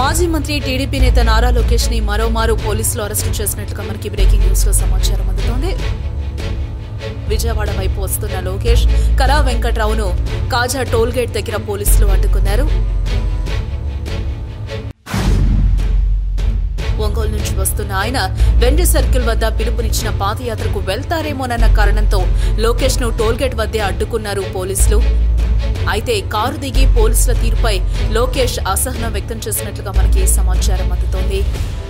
మాజీ మంత్రి టీడీపీ నేత నారా లోకేష్ ని మరోమారు పోలీసులు అరెస్టు చేసినట్లుగా మనకి బ్రేకింగ్ న్యూస్ లో సమాచారం అందుతోంది విజయవాడ వైపు వస్తున్న లోకేష్ కళా వెంకట్రావును కాజా టోల్ గేట్ దగ్గర పోలీసులు అడ్డుకున్నారు ఒంగోలు నుంచి వస్తున్న ఆయన వెండి సర్కిల్ వద్ద పిలుపునిచ్చిన పాదయాత్రకు వెళ్తారేమోనన్న కారణంతో లోకేష్ ను టోల్గేట్ వద్దే అడ్డుకున్నారు పోలీసులు అయితే కారు దిగి పోలీసుల తీరుపై లోకేష్ అసహనం వ్యక్తం చేసినట్లుగా మనకి సమాచారం అందుతోంది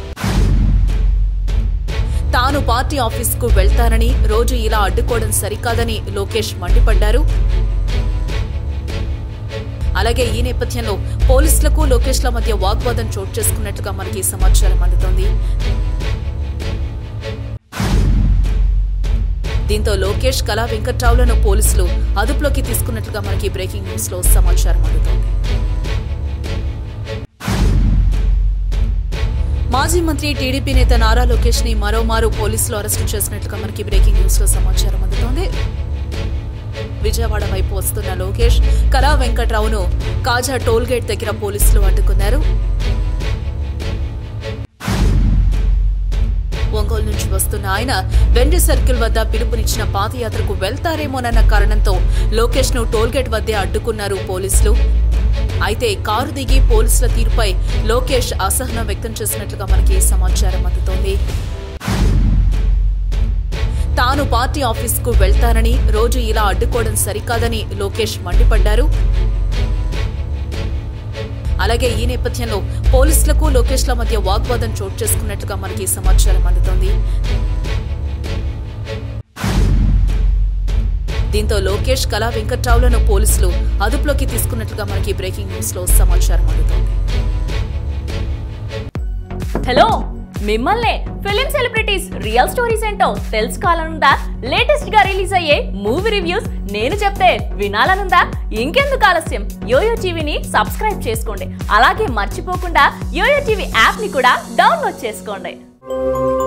తాను పార్టీ ఆఫీసుకు వెళ్తానని రోజు ఇలా అడ్డుకోవడం సరికాదని లోకేష్ మండిపడ్డారు అలాగే ఈ నేపథ్యంలో పోలీసులకు లోకేష్ల మధ్య వాగ్వాదం చోటు చేసుకున్నట్లుగా మనకి సమాచారం అందుతోంది దీంతో లోకేష్ కళా వెంకట్రావులను పోలీసులు అదుపులోకి తీసుకున్నట్లుగా మనకి బ్రేకింగ్ న్యూస్ లో సమాచారం అందుతోంది మాజీ మంత్రి టీడీపీ నేత నారా లోకేష్ ని మరోమారు పోలీసులు అరెస్టు చేసినట్లుగా మనకి బ్రేకింగ్ న్యూస్ లో సమాచారం అందుతోంది విజయవాడ వైపు వస్తున్న లోకేష్ కళా వెంకట్రావును కాజా టోల్ గేట్ దగ్గర పోలీసులు అడ్డుకున్నారు ఒంగోలు నుంచి వస్తున్న ఆయన వెండి సర్కిల్ వద్ద పిలుపునిచ్చిన పాదయాత్రకు వెళ్తారేమోనన్న కారణంతో లోకేష్ ను టోల్గేట్ వద్దే అడ్డుకున్నారు పోలీసులు అయితే కారు దిగి పోలీసుల తీరుపై లోకేష్ అసహనం వ్యక్తం చేసినట్లుగా మనకి సమాచారం అందుతోంది తాను పార్టీ ఆఫీసుకు వెళ్తానని రోజు ఇలా అడ్డుకోవడం సరికాదని లోకేష్ మండిపడ్డారు అలాగే ఈ నేపథ్యంలో పోలీసులకు లోకేష్ల మధ్య వాగ్వాదం చోటు చేసుకున్నట్లుగా మనకి సమాచారం అందుతోంది దీంతో లోకేష్ కళా వెంకట్రావులను పోలీసులు అదుపులోకి తీసుకున్నట్లుగా మనకి బ్రేకింగ్ న్యూస్ లో సమాచారం అందుతోంది హలో మిమ్మల్నే ఫిలిం సెలబ్రిటీస్ రియల్ స్టోరీస్ ఏంటో తెలుసుకోవాలనుందా లేటెస్ట్ గా రిలీజ్ అయ్యే మూవీ రివ్యూస్ నేను చెప్తే వినాలనుందా ఇంకెందుకు ఆలస్యం యోయో టీవీని సబ్స్క్రైబ్ చేసుకోండి అలాగే మర్చిపోకుండా యోయో టీవీ యాప్ ని కూడా డౌన్లోడ్ చేసుకోండి